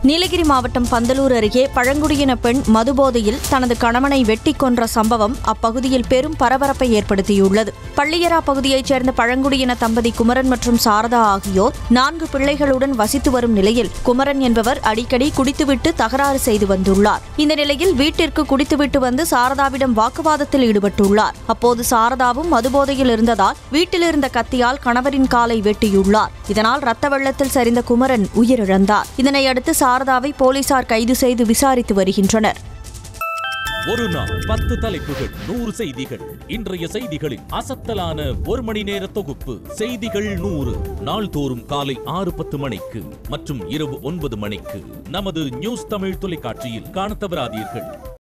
நீலகிரி மாவட்டம் பந்தலூர் அருகே பழங்குடியின பெண் மதுபோதையில் தனது கணவனை வெட்டிக் கொன்ற சம்பவம் அப்பகுதியில் பெரும் பரபரப்பை ஏற்படுத்தியுள்ளது பள்ளியரா பகுதியைச் சேர்ந்த பழங்குடியின தம்பதி குமரன் மற்றும் சாரதா ஆகியோர் நான்கு பிள்ளைகளுடன் வசித்து வரும் நிலையில் குமரன் என்பவர் அடிக்கடி குடித்துவிட்டு தகராறு செய்து வந்துள்ளார் இந்த நிலையில் வீட்டிற்கு குடித்துவிட்டு வந்து சாரதாவிடம் வாக்குவாதத்தில் ஈடுபட்டுள்ளார் அப்போது சாரதாவும் மதுபோதையில் இருந்ததால் வீட்டில் இருந்த கத்தியால் கணவரின் காலை வெட்டியுள்ளார் இதனால் ரத்த வெள்ளத்தில் சரிந்த குமரன் உயிரிழந்தார் இதனையடுத்து சாரதாவை போலீசார் கைது செய்து விசாரித்து வருகின்றனர் ஒரு நாள் பத்து தலைப்புகள் நூறு செய்திகள் இன்றைய செய்திகளின் அசத்தலான ஒரு மணி நேர தொகுப்பு செய்திகள் நூறு நாள்தோறும் காலை ஆறு பத்து மணிக்கு மற்றும் இரவு ஒன்பது மணிக்கு நமது நியூஸ் தமிழ் தொலைக்காட்சியில் காணத் தவறாதீர்கள்